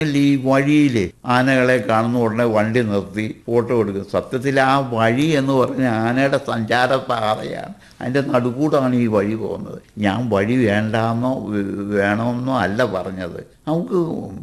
ഈ വഴിയിൽ ആനകളെ കാണുന്ന ഉടനെ വണ്ടി നിർത്തി ഫോട്ടോ എടുക്കും സത്യത്തിൽ ആ വഴി എന്ന് പറഞ്ഞ ആനയുടെ സഞ്ചാര പാതയാണ് അതിൻ്റെ നടുക്കൂടാണ് ഈ വഴി പോകുന്നത് ഞാൻ വഴി വേണ്ടാന്നോ വേ- വേണമെന്നോ അല്ല പറഞ്ഞത് നമുക്ക്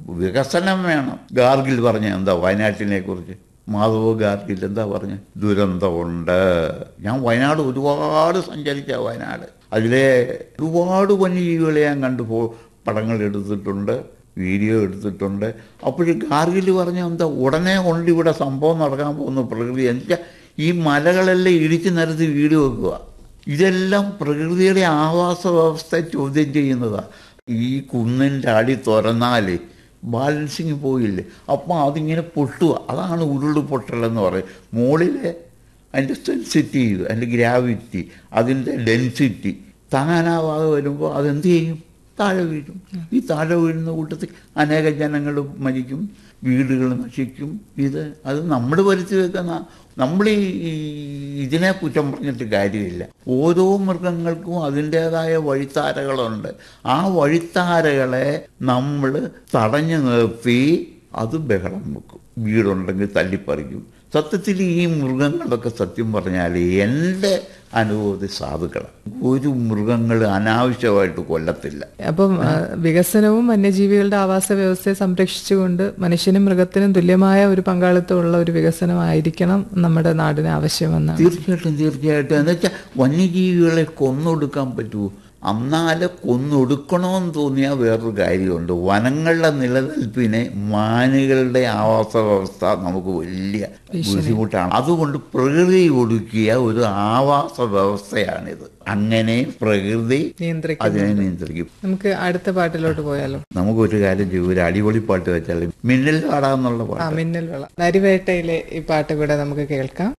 വികസനം വേണം ഗാർഗിൽ പറഞ്ഞ എന്താ വയനാട്ടിനെ കുറിച്ച് മാധവ് ഗാർഗിൽ എന്താ പറഞ്ഞ ദുരന്തമുണ്ട് ഞാൻ വയനാട് ഒരുപാട് സഞ്ചരിച്ച വയനാട് അതിലെ ഒരുപാട് വന്യജീവികളെ ഞാൻ കണ്ടു പോ പടങ്ങൾ എടുത്തിട്ടുണ്ട് വീഡിയോ എടുത്തിട്ടുണ്ട് അപ്പോഴും ഗാർഗിൽ പറഞ്ഞ എന്താ ഉടനെ കൊണ്ട് ഇവിടെ സംഭവം നടക്കാൻ പോകുന്ന പ്രകൃതി എന്നുവെച്ചാൽ ഈ മലകളെല്ലാം ഇടിച്ചു നിരത്തി വീട് വെക്കുക ഇതെല്ലാം പ്രകൃതിയുടെ ആവാസ വ്യവസ്ഥ ചോദ്യം ചെയ്യുന്നതാണ് ഈ കുന്നിൻ്റെ അടി തുറന്നാൽ ബാലൻസിങ് പോയില്ലേ അപ്പം അതിങ്ങനെ പൊട്ടുക അതാണ് ഉരുള് പൊട്ടലെന്ന് പറയും മുകളിലെ അതിൻ്റെ സെൻസിറ്റീവ് അതിൻ്റെ ഗ്രാവിറ്റി അതിൻ്റെ ഡെൻസിറ്റി താങ്ങാനാവാതെ വരുമ്പോൾ അതെന്ത് ചെയ്യും താഴെ വീഴും ഈ താഴെ വീഴുന്ന കൂട്ടത്തിൽ അനേക ജനങ്ങൾ മരിക്കും വീടുകൾ നശിക്കും ഇത് അത് നമ്മൾ വരുത്തി വെക്കുന്ന നമ്മൾ ഈ ഈ ഇതിനെ കുറ്റം പറഞ്ഞിട്ട് കാര്യമില്ല ഓരോ മൃഗങ്ങൾക്കും അതിൻ്റേതായ വഴിത്താരകളുണ്ട് ആ വഴിത്താരകളെ നമ്മൾ തടഞ്ഞു നിർത്തി അത് ബഹളം വെക്കും വീടുണ്ടെങ്കിൽ തല്ലിപ്പറിക്കും സത്യത്തിൽ ഈ മൃഗങ്ങളൊക്കെ സത്യം പറഞ്ഞാൽ എൻ്റെ അനുഭവത്തിൽ സാധുക്കളാണ് ഒരു മൃഗങ്ങൾ അനാവശ്യമായിട്ട് കൊല്ലത്തില്ല അപ്പം ആ, വികസനവും വന്യജീവികളുടെ ആവാസ വ്യവസ്ഥയെ സംരക്ഷിച്ചുകൊണ്ട് മനുഷ്യനും മൃഗത്തിനും തുല്യമായ ഒരു പങ്കാളിത്തമുള്ള ഒരു വികസനമായിരിക്കണം നമ്മുടെ നാടിന് ആവശ്യമെന്നാണ് തീർച്ചയായിട്ടും തീർച്ചയായിട്ടും എന്ന് വെച്ചാൽ വന്യജീവികളെ കൊന്നൊടുക്കാൻ പറ്റുമോ അന്നാലെ കൊന്നൊടുക്കണമെന്ന് തോന്നിയാൽ വേറൊരു കാര്യമുണ്ട് വനങ്ങളുടെ നിലനിൽപ്പിനെ മാനുകളുടെ ആവാസ വ്യവസ്ഥ നമുക്ക് വലിയ ബുദ്ധിമുട്ടാണ് അതുകൊണ്ട് പ്രകൃതി ഒടുക്കിയ ഒരു ആവാസ വ്യവസ്ഥയാണിത് അങ്ങനെ പ്രകൃതി നിയന്ത്രിക്കും അതിനെ നിയന്ത്രിക്കും നമുക്ക് അടുത്ത പാട്ടിലോട്ട് പോയാലോ നമുക്കൊരു കാര്യം ചെയ്യും ഒരു അടിപൊളി പാട്ട് വെച്ചാൽ മിന്നൽ പാടാന്നുള്ള ആ പാട്ട് മിന്നൽ വിള നരിവേട്ടയിലെ ഈ പാട്ട് കൂടെ നമുക്ക് കേൾക്കാം